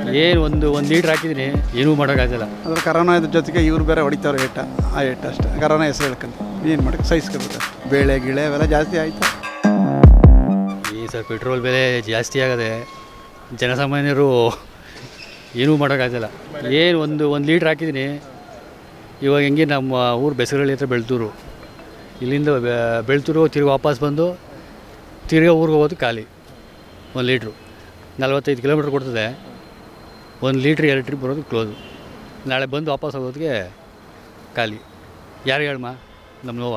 ಏನು ಒಂದು ಒಂದು ಲೀಟ್ರ್ ಹಾಕಿದ್ದೀನಿ ಏನೂ ಮಾಡೋಕ್ಕಾಗಲ್ಲ ಅದ್ರ ಕರೋನಾ ಇದ್ರ ಜೊತೆಗೆ ಇವ್ರು ಬೇರೆ ಹೊಡಿತಾವ್ರೆ ಏಟ ಆ ಏಟ ಅಷ್ಟೇ ಕರೋನಾ ಹೆಸರು ಹೇಳ್ಕೊಂಡು ಏನು ಮಾಡೋಕ್ಕೆ ಸಹಿಸ್ಕೋಬೇಕು ಬೇಳೆ ಗಿಳೆ ಅವೆಲ್ಲ ಜಾಸ್ತಿ ಆಯ್ತು ಈ ಸರ್ ಪೆಟ್ರೋಲ್ ಬೆಲೆ ಜಾಸ್ತಿ ಆಗದೆ ಜನಸಾಮಾನ್ಯರು ಏನೂ ಮಾಡೋಕ್ಕಾಗಲ್ಲ ಏನು ಒಂದು ಒಂದು ಲೀಟ್ರ್ ಹಾಕಿದ್ದೀನಿ ಇವಾಗ ಹೆಂಗೆ ನಮ್ಮ ಊರು ಬೆಸರಳ್ಳಿ ಹತ್ರ ಬೆಳ್ತೂರು ಇಲ್ಲಿಂದ ಬೆ- ಬೆಳ್ತೂರು ತಿರ್ಗಿ ವಾಪಸ್ ಬಂದು ತಿರ್ಗಿ ಊರಿಗೆ ಹೋಗೋದು ಖಾಲಿ ಒಂದು ಲೀಟ್ರು ನಲ್ವತ್ತೈದು ಕಿಲೋಮೀಟ್ರ್ ಕೊಡ್ತದೆ ಒಂದು ಲೀಟ್ರ್ ಎರಡು ಟ್ರಿಪ್ ಬರೋದು ಕ್ಲೋಸು ನಾಳೆ ಬಂದು ವಾಪಸ್ ಹೋಗೋದಕ್ಕೆ ಖಾಲಿ ಯಾರು ಹೇಳಮ್ಮ ನಮ್ಮ ನೋವ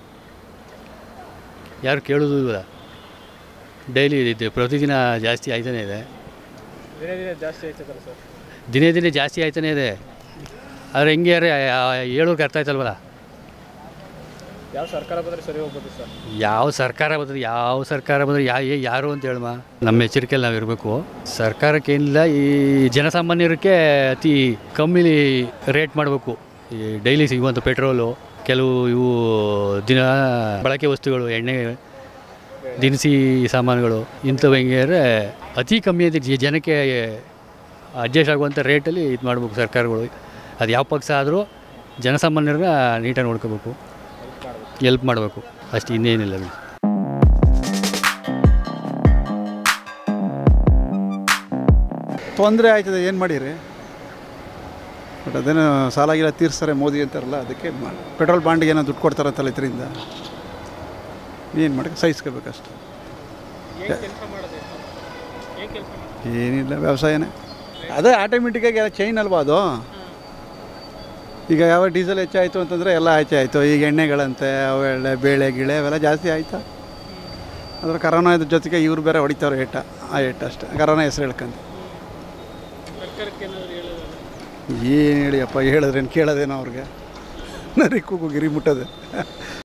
ಯಾರು ಕೇಳೋದು ಇಲ್ಲ ಡೈಲಿ ಇದು ಪ್ರತಿದಿನ ಜಾಸ್ತಿ ಆಯ್ತಾನೆ ಇದೆ ದಿನೇ ದಿನೇ ಜಾಸ್ತಿ ಆಯ್ತದಲ್ಲ ಸರ್ ದಿನೇ ದಿನೇ ಜಾಸ್ತಿ ಆಯ್ತಾನೆ ಇದೆ ಆದರೆ ಹೆಂಗೆ ಯಾರೇ ಹೇಳೋಕೆ ಅರ್ಥ ಆಯ್ತಲ್ವಲ್ಲ ಯಾವ ಸರ್ಕಾರ ಬಂದರೆ ಸರಿ ಹೋಗ್ಬೋದು ಸರ್ ಯಾವ ಸರ್ಕಾರ ಬಂದರೆ ಯಾವ ಸರ್ಕಾರ ಬಂದರೆ ಯಾ ಏ- ಯಾರು ಅಂತ ಹೇಳಮ್ಮ ನಮ್ಮ ಎಚ್ಚರಿಕೆಯಲ್ಲಿ ನಾವು ಇರಬೇಕು ಸರ್ಕಾರಕ್ಕೆ ಏನಿಲ್ಲ ಈ ಜನಸಾಮಾನ್ಯರಿಗೆ ಅತಿ ಕಮ್ಮಿಲಿ ರೇಟ್ ಮಾಡಬೇಕು ಈ ಡೈಲಿ ಸಿಗುವಂಥ ಪೆಟ್ರೋಲು ಕೆಲವು ಇವು ದಿನ ಬಳಕೆ ವಸ್ತುಗಳು ಎಣ್ಣೆ ದಿನಸಿ ಸಾಮಾನುಗಳು ಇಂಥವು ಹೆಂಗೆ ಅಂದರೆ ಅತಿ ಕಮ್ಮಿ ಇದೆ ಜ- ಜನಕ್ಕೆ ಅಡ್ಜಸ್ಟ್ ಆಗುವಂಥ ರೇಟಲ್ಲಿ ಇದು ಮಾಡಬೇಕು ಸರ್ಕಾರಗಳು ಅದು ಯಾವ ಪಕ್ಷ ಆದರೂ ಜನಸಾಮಾನ್ಯರನ್ನ ನೀಟಾಗಿ ನೋಡ್ಕೋಬೇಕು ಎಲ್ಪ್ ಮಾಡಬೇಕು ಅಷ್ಟು ಇನ್ನೇನಿಲ್ಲ ಬಿಡಿ ತೊಂದರೆ ಆಯ್ತದೆ ಏನು ಮಾಡಿರಿ ಬಟ್ ಅದೇನು ಸಾಲಾಗಿಲ್ಲ ತೀರ್ಸ್ತಾರೆ ಮೋದಿ ಅಂತಾರಲ್ಲ ಅದಕ್ಕೆ ಮಾಡಿ ಪೆಟ್ರೋಲ್ ಬಾಂಡಿಗೆ ಏನೋ ದುಡ್ಡು ಕೊಡ್ತಾರಂತಲ್ಲ ಇದರಿಂದ ಏನು ಮಾಡೋಕ್ಕೆ ಸಹಿಸ್ಕೋಬೇಕಷ್ಟೆ ಏನು ಕೆಲಸ ಮಾಡೋದು ಏನು ಕೆಲಸ ಮಾಡೋದು ಏನಿಲ್ಲ ವ್ಯವಸಾಯನೇ ಅದೇ ಆಟೋಮೆಟಿಕ್ಕಾಗಿ ಎಲ್ಲ ಚೈನ್ ಅಲ್ವಾ ಅದು ಈಗ ಯಾವ ಡೀಸೆಲ್ ಹೆಚ್ಚಾಯಿತು ಅಂತಂದರೆ ಎಲ್ಲ ಆಯ್ತು ಆಯಿತು ಈಗ ಎಣ್ಣೆಗಳಂತೆ ಅವೆಲ್ಲ ಬೇಳೆ ಗಿಳೆ ಅವೆಲ್ಲ ಜಾಸ್ತಿ ಆಯಿತು ಅದ್ರ ಕರೋನಾ ಇದ್ರ ಜೊತೆಗೆ ಇವ್ರು ಬೇರೆ ಹೊಡಿತಾವ್ರೆ ಏಟ ಆ ಏಟ ಅಷ್ಟೇ ಕರೋನಾ ಹೆಸರು ಹೇಳ್ಕೊಂಡು ಸರ್ಕಾರಕ್ಕೆ ಏನಾದರೂ ಹೇಳೋದು ಏನು ಹೇಳಿಯಪ್ಪ ಹೇಳಿದ್ರೇನು ಕೇಳೋದೇನೋ ಅವ್ರಿಗೆ ನರಿ ಕೂಗು ಗಿರಿ ಮುಟ್ಟೋದು